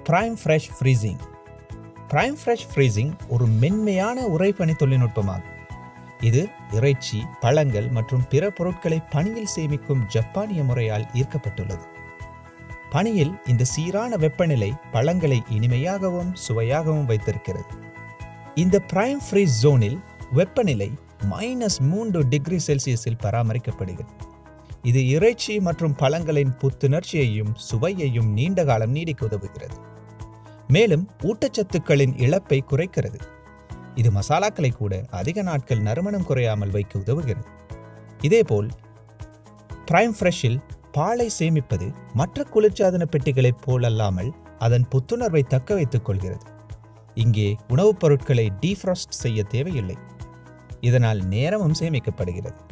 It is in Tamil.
prime fresh freezing prime fresh freezing ஒரு மென்மையான உறைபனி தொழில்நுட்பமாகும் இது இறைச்சி பழங்கள் மற்றும் பிற பொருட்களை பனியில் சேமிக்கும் ஜப்பானிய முறையால் ஈர்க்கப்பட்டுள்ளது பனியில் இந்த சீரான வெப்பநிலை பழங்களை இனிமையாகவும் சுவையாகவும் வைத்திருக்கிறது இந்த பிரைம் ஃப்ரீஸ் ஜோனில் வெப்பநிலை மைனஸ் மூன்று டிகிரி செல்சியஸில் பராமரிக்கப்படுகிறது இது இறைச்சி மற்றும் பழங்களின் புத்துணர்ச்சியையும் சுவையையும் நீண்ட காலம் நீடிக்க உதவுகிறது மேலும் ஊட்டச்சத்துக்களின் இழப்பை குறைக்கிறது இது மசாலாக்களை கூட அதிக நாட்கள் நறுமணம் குறையாமல் வைக்க உதவுகிறது இதேபோல் பிரைம் ஃப்ரெஷில் பாலை சேமிப்பது மற்ற குளிர்சாதன பெட்டிகளைப் போலல்லாமல் அதன் புத்துணர்வை தக்க வைத்துக் கொள்கிறது இங்கே உணவுப் பொருட்களை டீஃப்ராஸ்ட் செய்ய தேவையில்லை இதனால் நேரமும் சேமிக்கப்படுகிறது